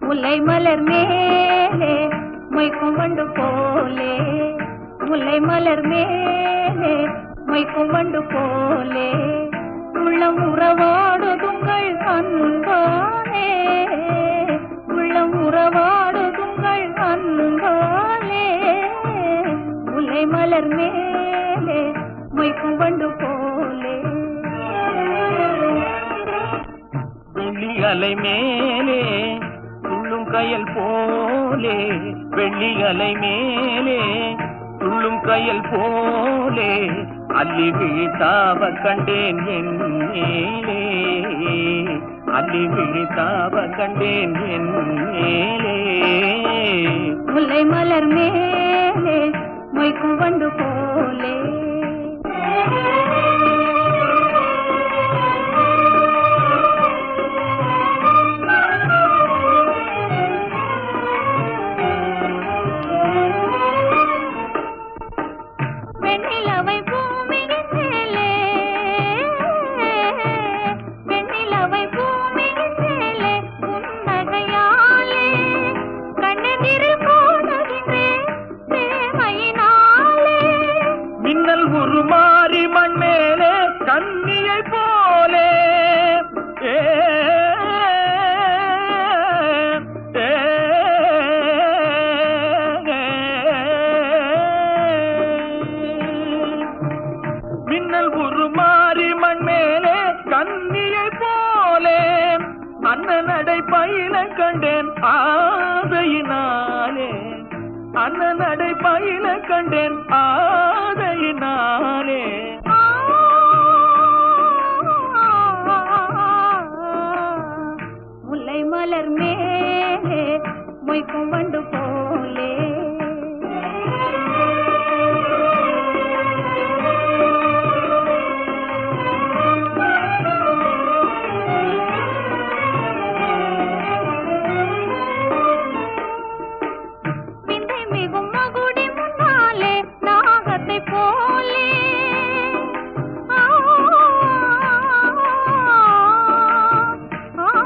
முல்லை மலர் மேலே மொய்க்கும் வண்டு போலே முல்லை மலர் மேலே மொய்க்கும் வண்டு போலே உள்ளம் உறவாடுதுங்கள் அன்பாலே உள்ளம் உறவாடுதுங்கள் அன்பாலே முல்லை மலர் மேலே மொய்க்கும் வண்டு போலே வெள்ளி அலை மேலே துள்ளும் கயல் போலே வெள்ளி அலை மேலே துள்ளும் கயல் போலே அள்ளி விழித்தாவ கண்டேன் என் மேலே அள்ளி விழித்தாவ கண்டேன் என் மேலே முல்லை மலர் மேலே மொய்க்கும் வண்டு போலே வெண்ணிலவை பூமியின் மேலே வெண்ணிலவை பூமியின் மேலே புன்னகையாலே கண்ணெதிரில் காணுகின்றேன் பிரேமையினாலே மின்னல் உருமாறி மண் மேலே கண்ணியை போலே ஏ, ஏ, மின்னல் உருமாறி மண் மேலே கண்ணியை போலே அண்ணன் நடை பயில கண்டேன் ஆதையினாலே அண்ணன் நடை பயில கண்டேன் ஆதையினாலே முல்லை மலர் மேலே மொய்க்கும் வண்டு போலே விந்தை மிகும் மகுடி முன்னாலே நாகத்தை போலே ஆ, ஆ,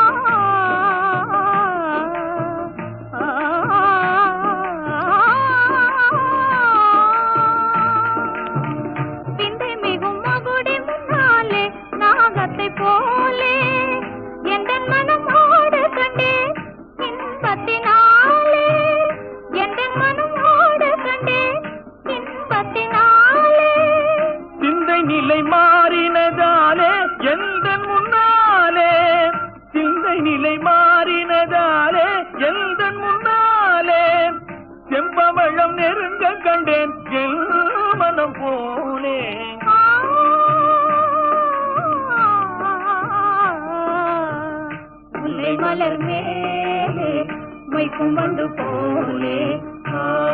விந்தை மிகும் மகுடி முன்னாலே நாகத்தை போலே எந்த மனம் ஆடு கண்டே இன்பத்தினாலே எந்த மனம் ஆடு கண்டே இன்பத்தினாலே சிந்தை நிலை மாறினதாலே எந்த முன்னாலே சிந்தை நிலை மாறினதாலே எந்த முன்னாலே செம்பவளம் நெருங்க கண்டேன் என் மனம் போலே முல்லை மலர் மேலே மொய்க்கும் வண்டு போலே ஆ